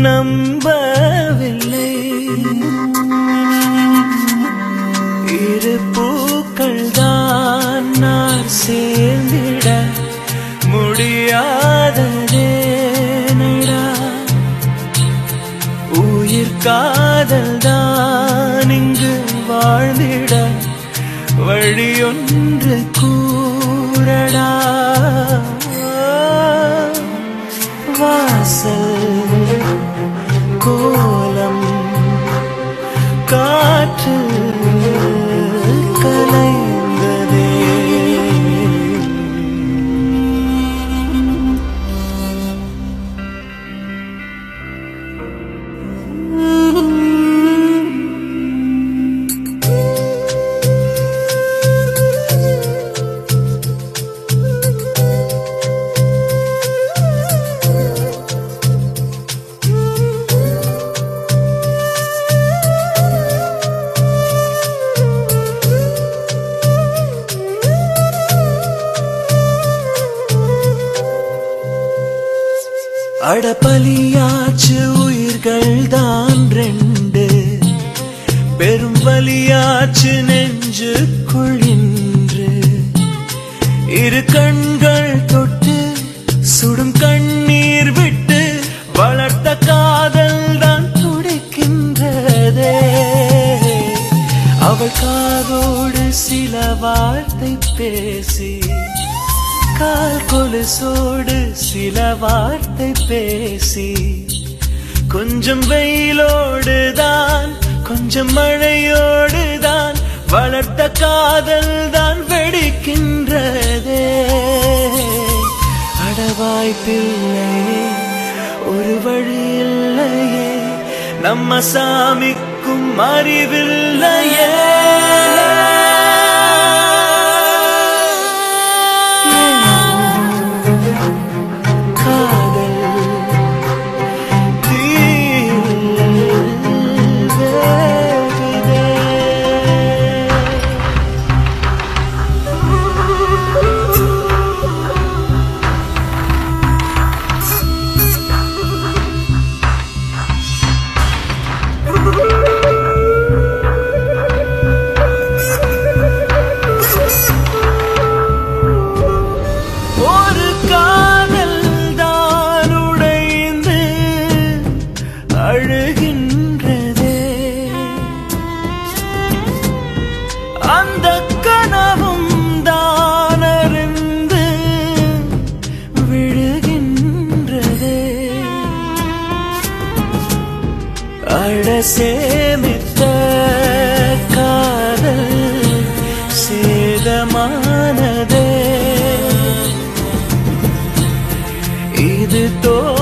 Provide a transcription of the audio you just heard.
நம்பவில்லை இரு பூக்கள் தான் நான் சேர்ந்திட முடியாததேனடா உயிர் காதல் தான் இங்கு வாழ்ந்திட வழியொன்று கூறடா வாசல் கோலம் காற்று கலைந்ததே அடபலியாச்சு உயிர்கள் தான் ரெண்டு பெரும் வலியாச்சு நெஞ்சுக்குள் இன்று இரு கண்கள் தொட்டு சுடும் கண்ணீர் விட்டு வளர்த்த காதல் தான் துடிக்கின்றதே அவள் காதோடு சில வார்த்தை பேசி கால் கொலுசோடு சில வார்த்தை பேசி கொஞ்சம் வெயிலோடு தான் கொஞ்சம் மழையோடு தான் வளர்த்த காதல் தான் வெடிக்கின்றதே அடவாய் பிள்ளையே ஒரு வழி இல்லையே நம்ம சாமிக்கும் அறிவில்லையே காதல் தீயில் வேகுதே. ஒரு காதல் தான் உடைந்து அழுகின்றதே அந்த கனவும் தான் அறிந்து விழுகின்றதே அட சேமித்த காதல் சேதமானதே இது தோ